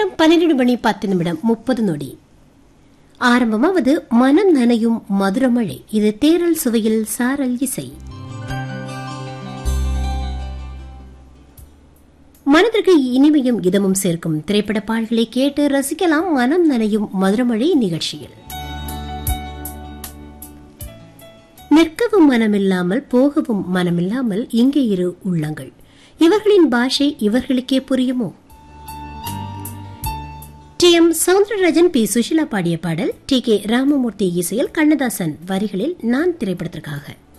நேரம் பன்னிரண்டு மணி பத்து நிமிடம் முப்பது நொடி ஆரம்பமாவது மனம் நனையும் மதுரமழை இது தேரல் சுவையில் சாரல் இசை மனதிற்கு இனிமையும் இதமும் சேர்க்கும் திரைப்பட பாடல்களை கேட்டு ரசிக்கலாம் மனம் நனையும் மதுரமழை நிகழ்ச்சியில் நிற்கவும் மனமில்லாமல் போகவும் மனமில்லாமல் இங்கே இரு உள்ளங்கள் இவர்களின் பாஷை இவர்களுக்கே புரியுமோ T M Soundararajan P Susheela பாடிய பாடல் டி கே ராமமூர்த்தி இசையில் கண்ணதாசன் வரிகளில் நான் திரைப்படத்திற்காக